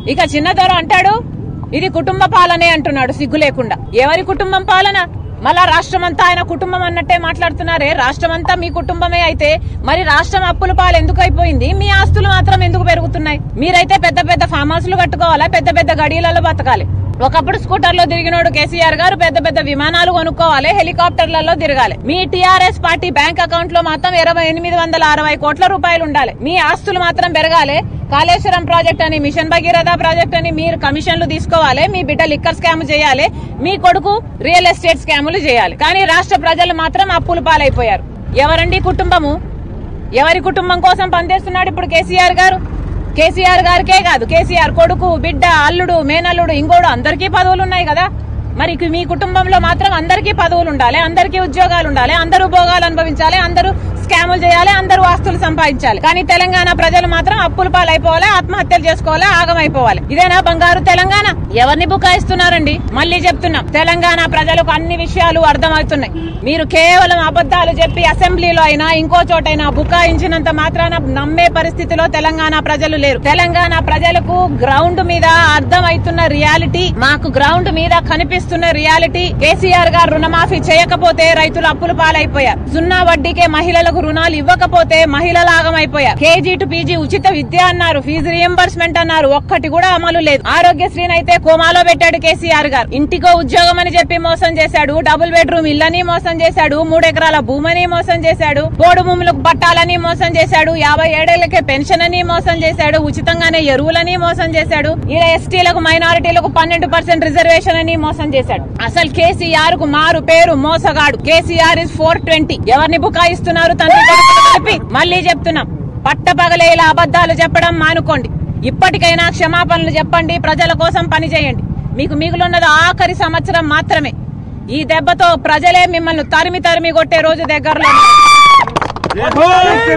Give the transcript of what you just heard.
ఇక చిన్నదొర అంటాడు ఇది కుటుంబ పాలనే అంటున్నాడు సిగ్గు లేకుండా ఎవరి కుటుంబం పాలన మళ్ళా రాష్ట్రమంతా ఆయన కుటుంబం అన్నట్టే మాట్లాడుతున్నారే రాష్ట్రమంతా మీ కుటుంబమే అయితే మరి రాష్ట్రం అప్పుల పాలు ఎందుకు అయిపోయింది మీ ఆస్తులు మాత్రం ఎందుకు పెరుగుతున్నాయి మీరైతే పెద్ద పెద్ద ఫామ్ హౌస్లు కట్టుకోవాలా పెద్ద పెద్ద గడియలలో బతకాలి ఒకప్పుడు స్కూటర్ లో తిరిగినోడు కేసీఆర్ గారు పెద్ద పెద్ద విమానాలు కొనుక్కోవాలి హెలికాప్టర్లలో తిరగాలి మీ టీఆర్ఎస్ పార్టీ బ్యాంక్ అకౌంట్ లో మాత్రం ఇరవై ఎనిమిది వందల అరవై కోట్ల రూపాయలు ఉండాలి మీ ఆస్తులు మాత్రం పెరగాలి కాళేశ్వరం ప్రాజెక్ట్ అని మిషన్ భగీరథ ప్రాజెక్ట్ అని మీరు కమిషన్లు తీసుకోవాలి మీ బిడ్డ లిక్కర్ స్కామ్ చేయాలి మీ కొడుకు రియల్ ఎస్టేట్ స్కాములు చేయాలి కానీ రాష్ట్ర ప్రజలు మాత్రం అప్పుల పాలైపోయారు ఎవరండి కుటుంబము ఎవరి కుటుంబం కోసం పనిచేస్తున్నాడు ఇప్పుడు కేసీఆర్ గారు కేసీఆర్ గారికే కాదు కేసీఆర్ కొడుకు బిడ్డ అల్లుడు మేనల్లుడు ఇంకోడు అందరికీ పదవులు ఉన్నాయి కదా మరి ఇక మీ కుటుంబంలో మాత్రం అందరికీ పదవులు ఉండాలి అందరికీ ఉద్యోగాలు ఉండాలి అందరూ భోగాలు అనుభవించాలి అందరూ స్కాములు చేయాలి అందరూ ఆస్తులు సంపాదించాలి కానీ తెలంగాణ ప్రజలు మాత్రం అప్పుల పాలైపోవాలి ఆత్మహత్యలు చేసుకోవాలి ఆగమైపోవాలి ఇదేనా బంగారు తెలంగాణ ఎవరిని బుకాయిస్తున్నారండి మళ్ళీ చెప్తున్నాం తెలంగాణ ప్రజలకు అన్ని విషయాలు అర్థమవుతున్నాయి మీరు కేవలం అబద్దాలు చెప్పి అసెంబ్లీలో అయినా ఇంకో చోటైనా బుకాయించినంత మాత్రాన నమ్మే పరిస్థితిలో తెలంగాణ ప్రజలు లేరు తెలంగాణ ప్రజలకు గ్రౌండ్ మీద అర్థమవుతున్న రియాలిటీ మాకు గ్రౌండ్ మీద కనిపిస్తున్న రియాలిటీ కేసీఆర్ గారు రుణమాఫీ చేయకపోతే రైతులు అప్పులు పాలైపోయారు సున్నా వడ్డీకే మహిళలకు రుణాలు ఇవ్వకపోతే మహిళలు ఆగమైపోయారు కేజీ టు పీజీ ఉచిత విద్య అన్నారు ఫీజు రియంబర్స్మెంట్ అన్నారు ఒక్కటి కూడా అమలు లేదు ఆరోగ్యశ్రీని అయితే కోమాలో పెట్టాడు కేసీఆర్ గారు ఇంటికో ఉద్యోగం అని చెప్పి మోసం చేశాడు డబుల్ బెడ్రూమ్ ఇల్లని మోసం చేశాడు మూడు ఎకరాల భూమని మోసం చేశాడు పోడు భూములకు పట్టాలని మోసం చేశాడు యాభై ఏడేళ్లకే పెన్షన్ అని మోసం చేశాడు ఉచితంగానే ఎరువులని మోసం చేశాడు ఇలా ఎస్టీలకు మైనారిటీలకు పన్నెండు పర్సెంట్ రిజర్వేషన్ అని మోసం చేశాడు అసలు కేసీఆర్ కు మారు పేరు మోసగాడు కేసీఆర్ ఇస్ ఫోర్ ట్వంటీ ఎవరిని బుకాయిస్తున్నారు తండ్రి కొడుకులు కలిపి మళ్ళీ చెప్తున్నాం పట్టపగలే ఇలా అబద్దాలు చెప్పడం మానుకోండి ఇప్పటికైనా క్షమాపణలు చెప్పండి ప్రజల కోసం పని చేయండి మీకు మిగులున్నది ఆఖరి సంవత్సరం మాత్రమే ఈ దెబ్బతో ప్రజలే మిమ్మల్ని తరిమి తరిమి కొట్టే రోజు దగ్గరలో ఉంది.